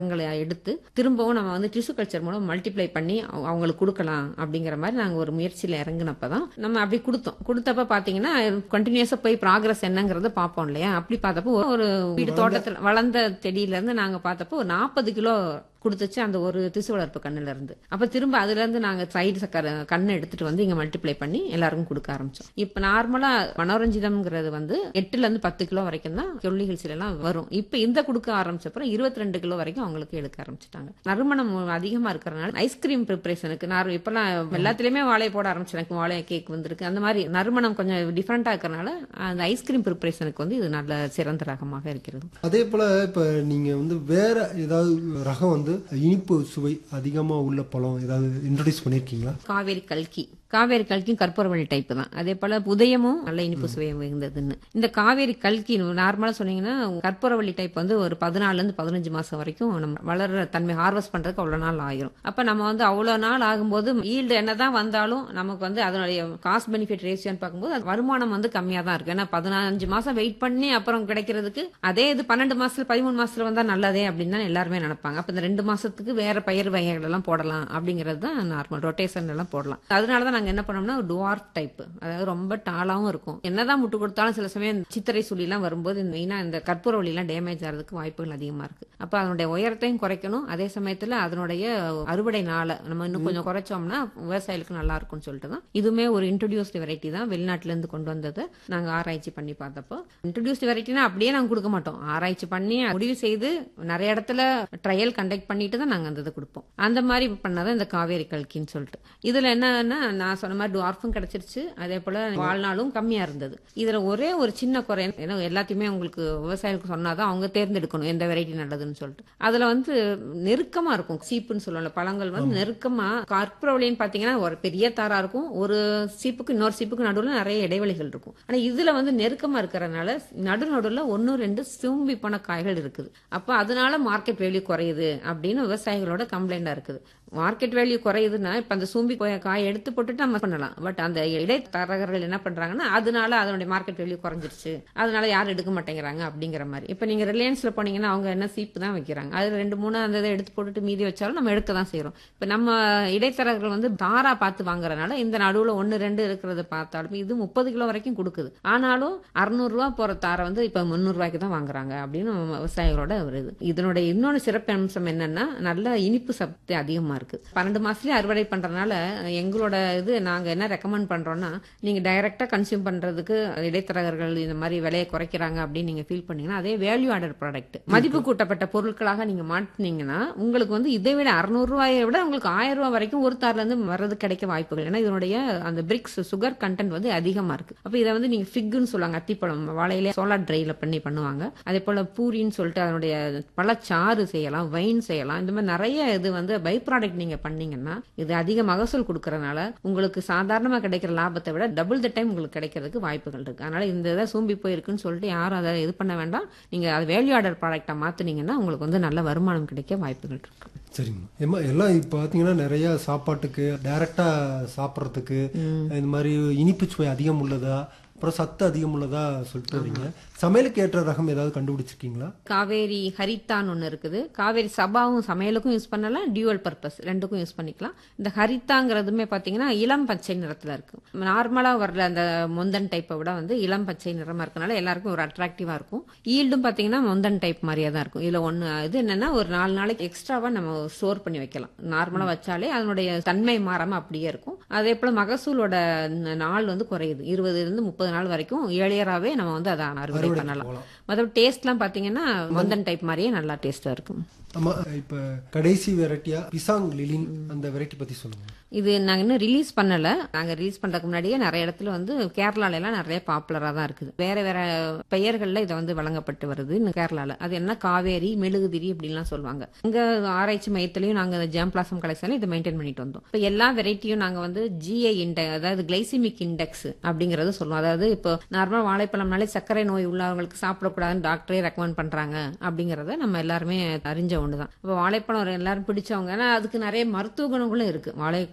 ங்களை எடுத்து திரும்பவும் நம்ம வந்து டிஷ்யூ கல்ச்சர் மூலம் மல்டிப்ளை பண்ணி அவ- அவங்களுக்கு கொடுக்கலாம் அப்படிங்கிற மாதிரி நாங்க ஒரு முயற்சியில இறங்கினப்ப தான் நம்ம அப்படி கொடுத்தோம் கொடுத்தப்ப பாத்தீங்கன்னா கண்டினியூஸா போய் ப்ராக்ரஸ் என்னங்கறத பார்ப்போம் இல்லையா அப்படி பார்த்தப்போ ஒரு வீடு தோட்டத்துல வளர்ந்த செடியில இருந்து நாங்க பார்த்தப்போ ஒரு நாற்பது கிலோ கொடுத்துச்சு அந்த ஒரு திசு வளர்ப்பு கண்ணுல இருந்து அப்ப திரும்ப அதுல இருந்து நாங்க சைடு சக்கர கண்ணை எடுத்துட்டு வந்து இங்க மல்டிப்ளை பண்ணி எல்லாருக்கும் கொடுக்க ஆரம்பிச்சோம் இப்ப நார்மலா மனோரஞ்சிதம்ங்கிறது வந்து எட்டுல இருந்து பத்து கிலோ வரைக்கும் தான் கொல்லி ஹில்ஸ்ல எல்லாம் வரும் இப்ப இந்த கொடுக்க ஆரம்பிச்சப்பறம் இருபத்தி ரெண்டு கிலோ வரைக்கும் அவங்களுக்கு எடுக்க ஆரம்பிச்சிட்டாங்க நறுமணம் அதிகமா இருக்கிறனால ஐஸ்கிரீம் ப்ரிப்பரேஷனுக்கு நான் இப்பெல்லாம் எல்லாத்துலயுமே வாழை போட ஆரம்பிச்சிருக்கு வாழை கேக் வந்திருக்கு அந்த மாதிரி நறுமணம் கொஞ்சம் டிஃபரெண்டா இருக்கிறனால அந்த ஐஸ்கிரீம் ப்ரிப்பரேஷனுக்கு வந்து இது நல்ல சிறந்த ரகமாக இருக்கிறது அதே போல இப்ப நீங்க வந்து வேற ஏதாவது ரகம் வந்து இனிப்பு சுவை அதிகமா உள்ள பழம் ஏதாவது இன்ட்ரோடியூஸ் பண்ணிருக்கீங்களா காவேரி கல்கி காவேரி கல்கியும் கற்பூரவள்ளி டைப் தான் அதே போல உதயமும் நல்ல இனிப்பு சுவையம் மிகுந்ததுன்னு இந்த காவேரி கல்கி நார்மலா சொன்னீங்கன்னா கற்பூரவள்ளி டைப் வந்து ஒரு பதினாலுல இருந்து பதினஞ்சு மாசம் வரைக்கும் நம்ம வளர்ற தன்மை ஹார்வெஸ்ட் பண்றதுக்கு அவ்வளவு நாள் ஆயிரும் அப்ப நம்ம வந்து அவ்வளவு நாள் ஆகும்போது ஈல்டு என்னதான் வந்தாலும் நமக்கு வந்து அதனுடைய காஸ்ட் பெனிஃபிட் ரேஷியோன்னு பார்க்கும்போது அது வருமானம் வந்து கம்மியா தான் இருக்கு ஏன்னா பதினஞ்சு மாசம் வெயிட் பண்ணி அப்புறம் கிடைக்கிறதுக்கு அதே இது பன்னெண்டு மாசத்துல பதிமூணு மாசத்துல வந்தா நல்லதே அப்படின்னு தான் எல்லாருமே நினைப்பாங்க அப்ப இந்த ரெண்டு மாசத்துக்கு வேற பயிர் வகைகள் எல்லாம் போடலாம் அப்படிங்கிறது தான் நார்மல் ரொட்டேஷன் எல்லாம் போடலாம் அதனாலதான் நாங்க என்ன பண்ணோம்னா டுவார்ஃப் டைப் அதாவது ரொம்ப டாலாவும் இருக்கும் என்னதான் முட்டு கொடுத்தாலும் சில சமயம் சித்திரை சுழி எல்லாம் வரும்போது மெயினா இந்த கற்பூரவள்ளி எல்லாம் டேமேஜ் ஆகிறதுக்கு வாய்ப்புகள் அதிகமா இருக்கு அப்ப அதனுடைய உயரத்தையும் குறைக்கணும் அதே சமயத்துல அதனுடைய அறுவடை நாளை நம்ம இன்னும் கொஞ்சம் குறைச்சோம்னா விவசாயிகளுக்கு நல்லா இருக்கும்னு சொல்லிட்டு தான் இதுவுமே ஒரு இன்ட்ரடியூஸ்டு வெரைட்டி தான் வெளிநாட்டுல இருந்து கொண்டு வந்ததை நாங்க ஆராய்ச்சி பண்ணி பார்த்தப்போ இன்ட்ரடியூஸ்டு வெரைட்டினா அப்படியே நாங்க கொடுக்க மாட்டோம் ஆராய்ச்சி பண்ணி முடிவு செய்து நிறைய இடத்துல ட்ரையல் கண்டக்ட் பண்ணிட்டு தான் நாங்க அந்த இதை கொடுப்போம் அந்த மாதிரி பண்ணதான் இந்த காவேரி கல்கின்னு சொல்லிட்டு இதுல என்னன்னா நான் சொன்ன மாதிரி டுவார்ஃபும் கிடைச்சிருச்சு அதே போல வாழ்நாளும் கம்மியா இருந்தது இதுல ஒரே ஒரு சின்ன குறை ஏன்னா எல்லாத்தையுமே உங்களுக்கு விவசாயிகளுக்கு சொன்னாதான் அவங்க தேர்ந்தெடுக்கணும் எந்த வெரைட்டி நல்லதுன்னு சொல்லிட்டு அதுல வந்து நெருக்கமா இருக்கும் சீப்புன்னு சொல்லுவாங்க பழங்கள் வந்து நெருக்கமா கற்பூரவளின்னு பாத்தீங்கன்னா ஒரு பெரிய தாரா இருக்கும் ஒரு சீப்புக்கு இன்னொரு சீப்புக்கு நடுவுல நிறைய இடைவெளிகள் இருக்கும் ஆனா இதுல வந்து நெருக்கமா இருக்கிறதுனால நடு நடுவுல ஒன்னு ரெண்டு சிம்பி போன காய்கள் இருக்குது அப்ப அதனால மார்க்கெட் வேல்யூ குறையுது அப்படின்னு விவசாயிகளோட கம்ப்ளைண்டா இருக்குது மார்க்கெட் வேல்யூ குறையுதுன்னா இப்ப அந்த சூம்பி போய காய் எடுத்து போட்டுட்டு நம்ம பண்ணலாம் பட் அந்த இடைத்தரகர்கள் என்ன பண்றாங்கன்னா அதனால அதனுடைய மார்க்கெட் வேல்யூ குறைஞ்சிருச்சு அதனால யாரும் எடுக்க மாட்டேங்கிறாங்க அப்படிங்கிற மாதிரி இப்ப நீங்க ரிலையன்ஸ்ல போனீங்கன்னா அவங்க என்ன சீப்பு தான் வைக்கிறாங்க அது ரெண்டு மூணு அந்த இதை எடுத்து போட்டுட்டு மீதி வச்சாலும் நம்ம எடுக்க தான் செய்யறோம் இப்ப நம்ம இடைத்தரகர்கள் வந்து தாரா பார்த்து வாங்குறதுனால இந்த நடுவுல ஒன்னு ரெண்டு இருக்கிறத பார்த்தாலும் இது முப்பது கிலோ வரைக்கும் கொடுக்குது ஆனாலும் அறுநூறு ரூபா போற தாரை வந்து இப்ப முந்நூறு ரூபாய்க்கு தான் வாங்குறாங்க அப்படின்னு விவசாயிகளோட ஒரு இது இதனுடைய இன்னொரு சிறப்பு அம்சம் என்னன்னா நல்ல இனிப்பு சக்தி அதிகமா இருக்கு பன்னெண்டு மாசத்துலயே அறுவடை பண்றதுனால எங்களோட இது நாங்க என்ன ரெக்கமெண்ட் பண்றோம்னா நீங்க டைரக்டா கன்சியூம் பண்றதுக்கு இடைத்தரகர்கள் இந்த மாதிரி விலையை குறைக்கிறாங்க அப்படின்னு நீங்க ஃபீல் பண்ணீங்கன்னா அதே வேல்யூ ஆர்டர் ப்ராடக்ட் மதிப்பு கூட்டப்பட்ட பொருட்களாக நீங்க மாட்டினீங்கன்னா உங்களுக்கு வந்து இதை விட அறுநூறு ரூபாயை விட உங்களுக்கு ஆயிரம் ரூபாய் வரைக்கும் ஒரு தார்ல இருந்து வர்றது கிடைக்க வாய்ப்புகள் ஏன்னா இதனுடைய அந்த பிரிக்ஸ் சுகர் கண்டென்ட் வந்து அதிகமா இருக்கு அப்ப இதை வந்து நீங்க ஃபிக்னு சொல்லுவாங்க அத்திப்பழம் வாழையிலே சோலார் ட்ரைல பண்ணி பண்ணுவாங்க அதே போல பூரின்னு சொல்லிட்டு அதனுடைய பழச்சாறு செய்யலாம் வைன் செய்யலாம் இந்த மாதிரி நிறைய இது வந்து பை ப்ராடக்ட் நீங்க பண்ணீங்கன்னா இது அதிக மகசூல் கொடுக்கறதுனால உங்களுக்கு சாதாரணமா கிடைக்கிற லாபத்தை விட டபுள் த டைம் உங்களுக்கு கிடைக்கிறதுக்கு வாய்ப்புகள் இருக்கு அதனால இந்த இதை சூம்பி போயிருக்குன்னு சொல்லிட்டு யாரும் அதை இது பண்ண வேண்டாம் நீங்க அது வேல்யூ ஆர்டர் ப்ராடக்டா மாத்துனீங்கன்னா உங்களுக்கு வந்து நல்ல வருமானம் கிடைக்க வாய்ப்புகள் இருக்கு சரிங்கம்மா ஏம்மா எல்லாம் இப்போ பார்த்தீங்கன்னா நிறைய சாப்பாட்டுக்கு டைரக்டா சாப்பிட்றதுக்கு இந்த மாதிரி இனிப்பு சுவை அதிகம் உள்ளதா அப்புறம் சத்து அதிகம் உள்ளதா சொல்லிட்டு வரீங்க சமையலுக்கு ஏற்ற ரகம் ஏதாவது கண்டுபிடிச்சிருக்கீங்களா காவேரி ஹரித்தான் ஒன்று இருக்குது காவேரி சபாவும் சமையலுக்கும் யூஸ் பண்ணலாம் டியூவல் பர்பஸ் ரெண்டுக்கும் யூஸ் பண்ணிக்கலாம் இந்த ஹரித்தாங்கிறதுமே பார்த்தீங்கன்னா இளம் பச்சை நிறத்தில் இருக்கு நார்மலாக வர்ற அந்த முந்தன் டைப்பை விட வந்து இளம் பச்சை நிறமா இருக்கனால எல்லாருக்கும் ஒரு அட்ராக்டிவா இருக்கும் ஈல்டும் பார்த்தீங்கன்னா முந்தன் டைப் மாதிரியே தான் இருக்கும் இதில் ஒன்று இது என்னன்னா ஒரு நாலு நாளைக்கு எக்ஸ்ட்ராவா நம்ம ஸ்டோர் பண்ணி வைக்கலாம் நார்மலாக வச்சாலே அதனுடைய தன்மை மாறாம அப்படியே இருக்கும் அதே போல மகசூலோட நாள் வந்து குறையுது இருபதுல இருந்து முப்பது நாள் வரைக்கும் ஏழியராகவே நம்ம வந்து அதை அறுவடை பண்ணலாம் போகலாம். மற்றபடி டேஸ்ட்லாம் பார்த்தீங்கன்னா மந்தன் டைப் மாதிரியே நல்லா டேஸ்டா இருக்கும் ஆமா இப்ப கடைசி வெரைட்டியா பிசாங் லிலின் அந்த வெரைட்டி பத்தி சொல்லுங்க இது நாங்க இன்னும் ரிலீஸ் பண்ணல நாங்க ரிலீஸ் பண்றதுக்கு முன்னாடியே நிறைய இடத்துல வந்து கேரளால எல்லாம் நிறைய பாப்புலரா தான் இருக்குது வேற வேற பெயர்கள்ல இதை வந்து வழங்கப்பட்டு வருது இந்த கேரளால அது என்ன காவேரி மெழுகுதிரி அப்படின்லாம் சொல்லுவாங்க இங்க ஆராய்ச்சி மையத்திலையும் நாங்க ஜாம் பிளாசம் கலெக்ஷன்ல இதை மெயின்டைன் பண்ணிட்டு வந்தோம் இப்போ எல்லா வெரைட்டியும் நாங்க வந்து ஜிஐ இண்டெக்ஸ் அதாவது கிளைசிமிக் இண்டெக்ஸ் அப்படிங்கறது சொல்லுவோம் அதாவது இப்போ நார்மலா வாழைப்பழம்னாலே சர்க்கரை நோய் உள்ளவங்களுக்கு சாப்பிடக்கூடாதுன்னு டாக்டரே ரெக்கமெண்ட் பண்றாங்க அப்படிங்கறத நம்ம எல்லாருமே அறிஞ்ச ஒண்ணுதான் இப்போ வாழைப்பழம் எல்லாரும் பிடிச்சவங்க ஏன்னா அதுக்கு நிறைய மருத்துவ குணங்களும் இருக்கு வாழைப்பழம்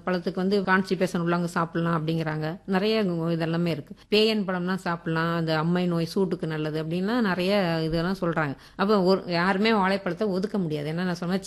பழத்துக்கு வந்து கான்ஸ்டிபேஷன் உள்ளவங்க சாப்பிடலாம் அப்படிங்கிறாங்க நிறைய இதெல்லாமே இருக்கு பேயன் பழம்னா சாப்பிடலாம் அந்த அம்மை நோய் சூட்டுக்கு நல்லது அப்படின்லாம் நிறைய இதெல்லாம் சொல்றாங்க அப்ப ஒரு யாருமே வாழைப்பழத்தை ஒதுக்க முடியாது ஏன்னா நான் சொன்ன